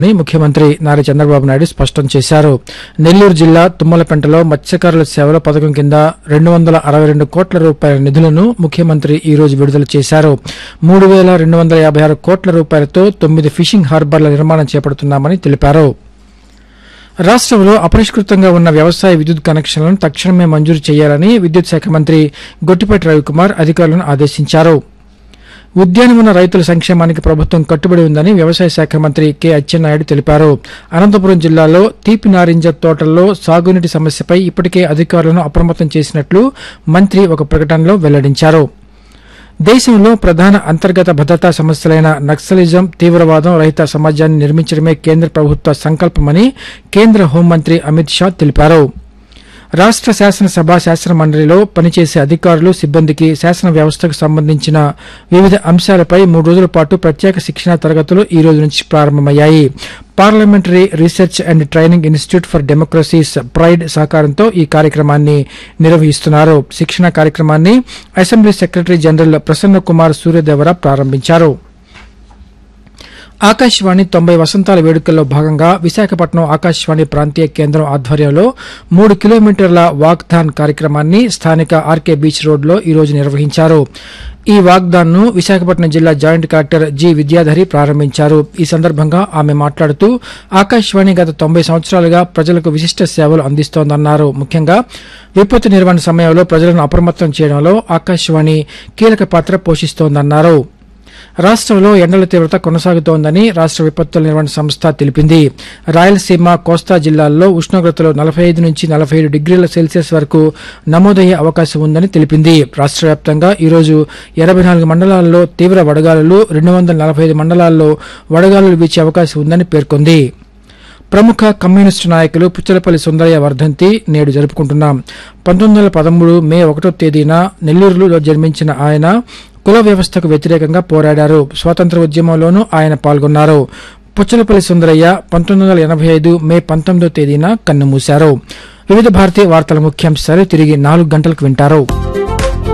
అని ముఖ్యమంత్రి నారా చంద్రబాబు నాయుడు స్పష్టం చేశారు నెల్లూరు జిల్లా తుమ్మలపెంటలో మత్స్యకారుల సేవల పథకం కింద రెండు వందల అరవై రెండు కోట్ల రూపాయల నిధులను ముఖ్యమంత్రి ఈ రోజు విడుదల చేశారు మూడు వేల రెండు వందల యాభై ఆరు కోట్ల రూపాయలతో తొమ్మిది ఫిషింగ్ హార్బర్ల నిర్మాణం చేపడుతున్నామని తెలిపారు రాష్ట్రంలో అపరిష్కృతంగా ఉన్న వ్యవసాయ విద్యుత్ కనెక్షన్లను తక్షణమే మంజూరు చేయాలని విద్యుత్ శాఖ మంత్రి గొట్టిపాటి రవికుమార్ అధికారులను ఆదేశించారు ఉద్యానవన రైతుల సంక్షేమానికి ప్రభుత్వం కట్టుబడి ఉందని వ్యవసాయ శాఖ మంత్రి కె అచ్చెన్నాయుడు తెలిపారు అనంతపురం జిల్లాలో తీపి నారింజ తోటల్లో సాగునీటి సమస్యపై ఇప్పటికే అధికారులను అప్రమత్తం చేసినట్లు మంత్రి ఒక ప్రకటనలో వెల్లడించారు దేశంలో ప్రధాన అంతర్గత భద్రతా సమస్యలైన నక్సలిజం తీవ్రవాదం రహిత సమాజాన్ని నిర్మించడమే కేంద్ర ప్రభుత్వ సంకల్పమని కేంద్ర హోంమంత్రి అమిత్ షా తెలిపారు రాష్ట్ర శాసనసభ శాసన మండలిలో పనిచేసే అధికారులు సిబ్బందికి శాసన వ్యవస్థకు సంబంధించిన వివిధ అంశాలపై మూడు రోజుల పాటు ప్రత్యేక శిక్షణా తరగతులు ఈ రోజు నుంచి ప్రారంభమయ్యాయి parliamentary research and training institute for democracies PRIDE సహకారంతో ఈ కార్యక్రమాన్ని నిర్వహిస్తున్నారు శిక్షణ కార్యక్రమాన్ని assembly secretary general Prasanna Kumar Suryadevara ప్రారంభించారు ఆకాశవాణి తొంభై వసంతాల వేడుకల్లో భాగంగా విశాఖపట్నం ఆకాశవాణి ప్రాంతీయ కేంద్రం ఆధ్వర్యంలో మూడు కిలోమీటర్ల వాక్థాన్ కార్యక్రమాన్ని స్థానిక ఆర్కే బీచ్ రోడ్లో ఈ రోజు నిర్వహించారు ఈ వాగ్దాన్ ను విశాఖపట్నం జిల్లా జాయింట్ కలెక్టర్ జి విద్యాధరి ప్రారంభించారు ఈ సందర్భంగా ఆమె మాట్లాడుతూ ఆకాశవాణి గత తొంభై సంవత్సరాలుగా ప్రజలకు విశిష్ట సేవలు అందిస్తోందన్నారు ముఖ్యంగా విపత్తు నిర్వహణ సమయంలో ప్రజలను అప్రమత్తం చేయడంలో ఆకాశవాణి కీలక పాత్ర పోషిస్తోందన్నారు రాష్ట్రంలో ఎండల తీవ్రత కొనసాగుతోందని రాష్ట్ర విపత్తుల నిర్వహణ సంస్థ తెలిపింది రాయలసీమ కోస్తా జిల్లాల్లో ఉష్ణోగ్రతలు నలభై ఐదు నుంచి నలభై ఏడు డిగ్రీల సెల్సియస్ వరకు నమోదయ్యే అవకాశం ఉందని తెలిపింది రాష్ట్ర వ్యాప్తంగా ఈరోజు ఎనభై నాలుగు మండలాల్లో తీవ్ర వడగాలులు రెండు వందల నలభై ఐదు మండలాల్లో వడగాలులు వీచే అవకాశం ఉందని పేర్కొంది ప్రముఖ కమ్యూనిస్టు నాయకులు పుచ్చలపల్లి సుందరయ్య వర్ధంతి నేడు జరుపుకుంటున్నాం పంతొమ్మిది వందల పదమూడు మే ఒకటో తేదీన నెల్లూరులో జన్మించిన ఆయన కుల వ్యవస్థకు వ్యతిరేకంగా పోరాడారు స్వాతంత్ర ఉద్యమంలోనూ ఆయన పాల్గొన్నారు పుచ్చలపల్లి సుందరయ్య పంతొమ్మిది వందల ఎనభై ఐదు మే పంతొమ్మిదో తేదీన కన్నుమూశారు వివిధ భారతీయ వార్తల ముఖ్యాంశాలు తిరిగి నాలుగు గంటలకు వింటారు